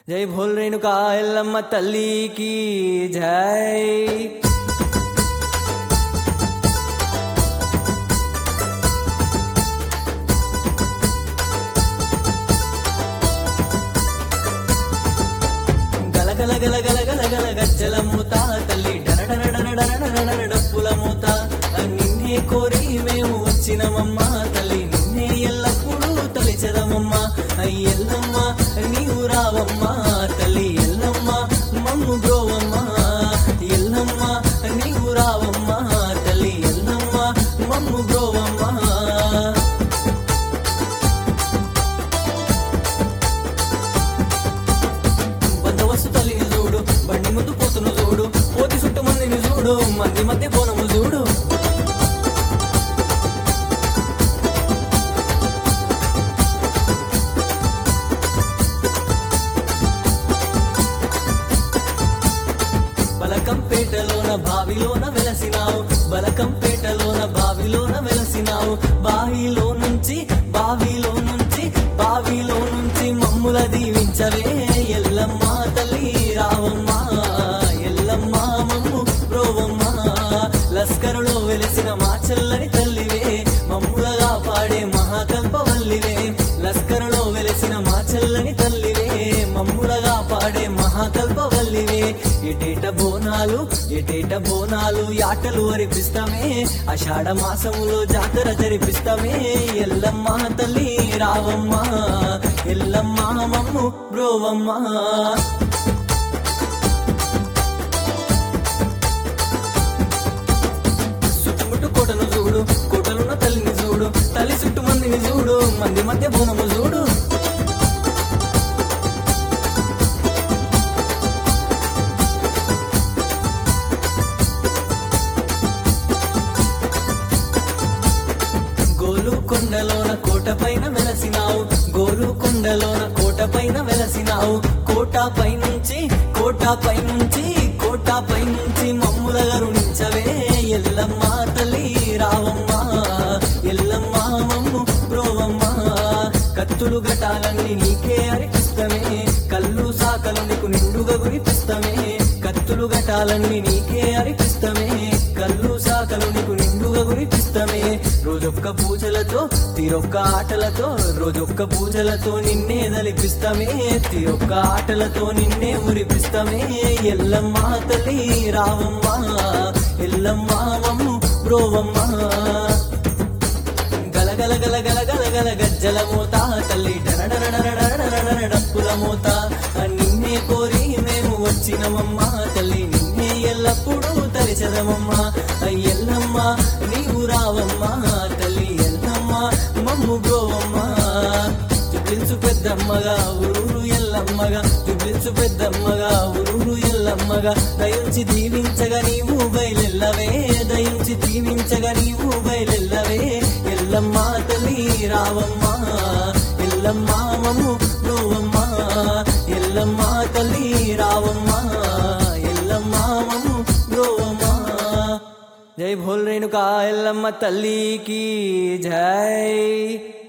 జై భోల్ రేణుకా ఎల్లమ్మ తల్లికి జై గలగల గల గల గల గల గజ్జల మూత తల్లి డరడర డరడర డరడర డప్పుల మూత నిన్నే కోరి మేము వచ్చినమమ్మ తల్లి నిన్నే ఎల్లప్పుడూ తలిచదమమ్మ ఎల్లమ్మ నీవు రావమ్మ తల్లి ఎల్లమ్మ మమ్ము గ్రోవమ్మ ఎల్లమ్మ నీవు రావమ్మ తల్లి ఎల్లమ్మ మమ్ము గ్రోవమ్మ బందవస్తు తల్లిని చూడు బండి ముందు పోతును చూడు పోతి చుట్టు మందిని చూడు మంది మధ్య పోనము చూడు బలకంపేటలోన బావిలోన వెలసినావు బలకంపేటలోన బావిలోన వెలసినావు బావిలో నుంచి బావిలో నుంచి బావిలో నుంచి మమ్ముల దీవించవే ఎల్లమ్మ తల్లి రావమ్మ ఎల్లమ్మ మమ్ము రోవమ్మ లస్కరులో వెలిసిన మా చెల్లని తల్లివే మమ్ములగా పాడే మహాకల్పవల్లివే లస్కరులో వెలిసిన మా చెల్లని తల్లివే మమ్ములగా పాడే మహాకల్పవల్లివే ఎటేట బోనాలు ఎటేట బోనాలు యాటలు అరిపిస్తామే ఆషాఢ మాసములో జాతర జరిపిస్తామే ఎల్లమ్మ తల్లి రావమ్మ ఎల్లమ్మ మమ్ము బ్రోవమ్మ చుట్టుముట్టు కోటను చూడు కోటలున్న తల్లిని చూడు తల్లి చుట్టు మందిని చూడు మంది మధ్య బోనము చూడు గోలు కొండలోన కోట పైన వెలసినావు గోలు కొండలోన కోట పైన వెలసినావు కోట పైనుంచి కోట పైనుంచి కోట పైనుంచి మమ్ముల గరుణించవే ఎల్లమ్మ తల్లి రావమ్మ ఎల్లమ్మ మమ్ము బ్రోవమ్మ కత్తులు ఘటాలన్నీ నీకే అరిపిస్తమే కళ్ళు సాకలు నీకు నిండుగా గురిపిస్తమే కత్తులు ఘటాలన్నీ నీకే అరిపిస్తమే కళ్ళు సాకలు నీకు నిండుగా గురిపిస్తమే రోజొక్క పూజలతో తీరొక్క ఆటలతో రోజొక్క పూజలతో నిన్నే దలిపిస్తమే తీరొక్క ఆటలతో నిన్నే మురిపిస్తమే ఎల్లమ్మ తల్లి రావమ్మ ఎల్లమ్మ మమ్ము బ్రోవమ్మ గల గల గల గల గల గల గజ్జల మూత తల్లి డరడరడరడరడర డప్పుల మూత నిన్నే కోరి మేము వచ్చినమమ్మ తల్లి నిన్నే ఎల్లప్పుడూ తలిచదమమ్మ ఎల్లమ్మ నీవు రావమ్మ తల్లి ఎల్లమ్మ మమ్ము గోవమ్మ జుబ్లించు పెద్దమ్మగా ఊరూరు ఎల్లమ్మగా జుబ్లించు పెద్దమ్మగా ఊరూరు ఎల్లమ్మగా దయించి దీవించగా నీవు బయలెల్లవే దయించి దీవించగా నీవు బయలెల్లవే ఎల్లమ్మ తల్లి రావమ్మ ఎల్లమ్మ మమ్ము నువ్వమ్మ ఎల్లమ్మ తల్లి రావమ్మ ఎల్లమ్మ మమ్ము నువ్వమ్మ జై భోల్ రేణుకా ఎల్లమ్మ తల్లికి జై